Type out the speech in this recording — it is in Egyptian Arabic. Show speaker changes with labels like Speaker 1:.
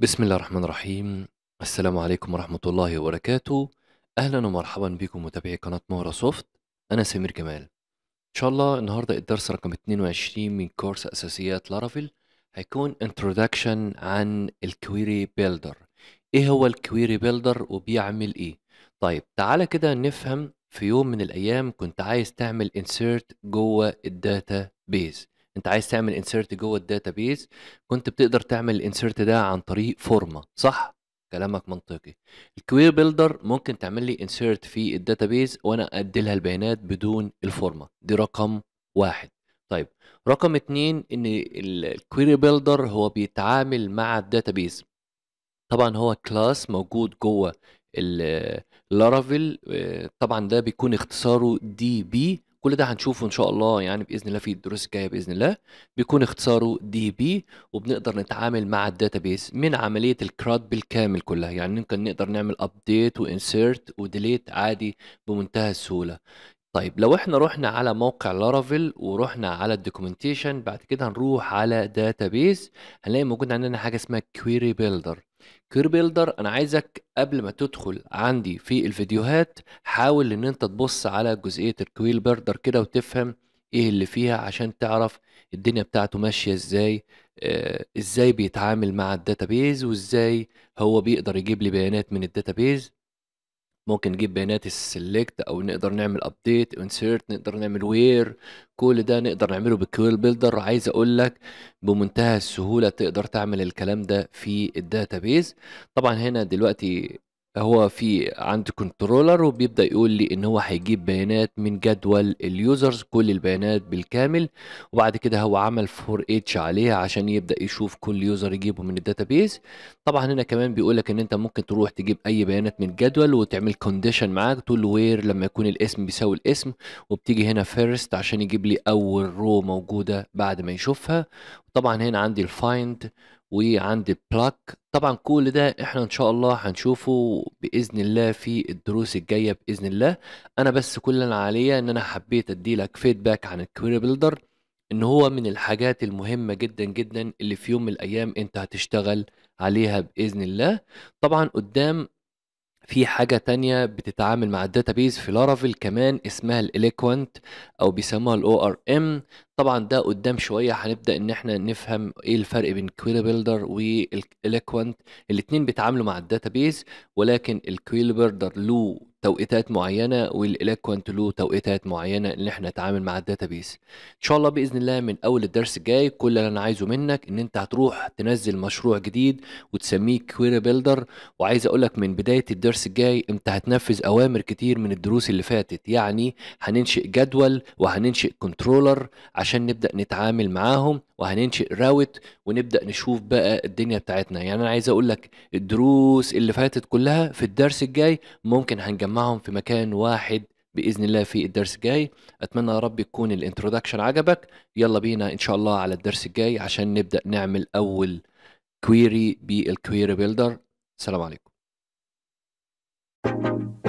Speaker 1: بسم الله الرحمن الرحيم السلام عليكم ورحمة الله وبركاته أهلا ومرحبا بكم متابعي قناة مورا سوفت أنا سمير جمال إن شاء الله النهاردة الدرس رقم 22 من كورس أساسيات لارافيل هيكون introduction عن الكويري بيلدر إيه هو الكويري بيلدر وبيعمل إيه طيب تعالى كده نفهم في يوم من الأيام كنت عايز تعمل insert جوه الداتا بيز انت عايز تعمل انسيرت جوه الداتا بيز كنت بتقدر تعمل الانسيرت ده عن طريق فورمه صح كلامك منطقي الكوير بيلدر ممكن تعمل لي انسيرت في الداتا بيز وانا ادي لها البيانات بدون الفورمه دي رقم واحد طيب رقم اتنين ان الكويري بيلدر هو بيتعامل مع الداتا بيز طبعا هو كلاس موجود جوه اللارافيل طبعا ده بيكون اختصاره دي بي كل ده هنشوفه ان شاء الله يعني باذن الله في الدروس الجايه باذن الله بيكون اختصاره دي بي وبنقدر نتعامل مع الداتابيس من عمليه الكراد بالكامل كلها يعني ممكن نقدر نعمل ابديت وانسيرت وديليت عادي بمنتهى السهوله طيب لو احنا رحنا على موقع لارافيل ورحنا على الدوكيومنتيشن بعد كده هنروح على داتابيس هنلاقي موجود عندنا حاجه اسمها كويري بيلدر كويري بيلدر انا عايزك قبل ما تدخل عندي في الفيديوهات حاول ان انت تبص على جزئيه الكويري بيلدر كده وتفهم ايه اللي فيها عشان تعرف الدنيا بتاعته ماشيه ازاي آه ازاي بيتعامل مع الداتابيز وازاي هو بيقدر يجيب لي بيانات من الداتابيز ممكن نجيب بيانات السلكت او نقدر نعمل ابديت انسيرت نقدر نعمل وير كل ده نقدر نعمله بالكويل بيلدر عايز اقول لك بمنتهى السهوله تقدر تعمل الكلام ده في الداتابيز طبعا هنا دلوقتي هو في عند كنترولر وبيبدا يقول لي ان هو هيجيب بيانات من جدول اليوزرز كل البيانات بالكامل وبعد كده هو عمل فور اتش عليها عشان يبدا يشوف كل يوزر يجيبه من الداتابيز طبعا هنا كمان بيقول لك ان انت ممكن تروح تجيب اي بيانات من جدول وتعمل كونديشن معاك تقول له وير لما يكون الاسم بيساوي الاسم وبتيجي هنا فيرست عشان يجيب لي اول رو موجوده بعد ما يشوفها طبعا هنا عندي الفايند وعندي بلاك طبعا كل ده احنا ان شاء الله هنشوفه باذن الله في الدروس الجايه باذن الله انا بس كل اللي انا عليا ان انا حبيت ادي لك فيدباك عن الكويري بيلدر ان هو من الحاجات المهمه جدا جدا اللي في يوم من الايام انت هتشتغل عليها باذن الله طبعا قدام في حاجة تانية بتتعامل مع الداتابيز في لارافيل كمان اسمها الاليكوانت او بيسموها الاو ار ام طبعا ده قدام شوية هنبدأ ان احنا نفهم ايه الفرق بين كويري بيلدر والاليكوانت الاتنين بيتعاملوا مع الداتابيز ولكن الكويري بيلدر له توقيتات معينه والاليكوانت له توقيتات معينه ان احنا نتعامل مع الداتابيس ان شاء الله باذن الله من اول الدرس الجاي كل اللي انا عايزه منك ان انت هتروح تنزل مشروع جديد وتسميه كويري بيلدر وعايز اقول لك من بدايه الدرس الجاي انت هتنفذ اوامر كتير من الدروس اللي فاتت يعني هننشئ جدول وهننشئ كنترولر عشان نبدا نتعامل معاهم وهننشئ راوت ونبدا نشوف بقى الدنيا بتاعتنا يعني انا عايز اقول لك الدروس اللي فاتت كلها في الدرس الجاي ممكن هنجمعهم في مكان واحد باذن الله في الدرس الجاي اتمنى يا رب يكون الانترودكشن عجبك يلا بينا ان شاء الله على الدرس الجاي عشان نبدا نعمل اول كويري بالكويري بيلدر السلام عليكم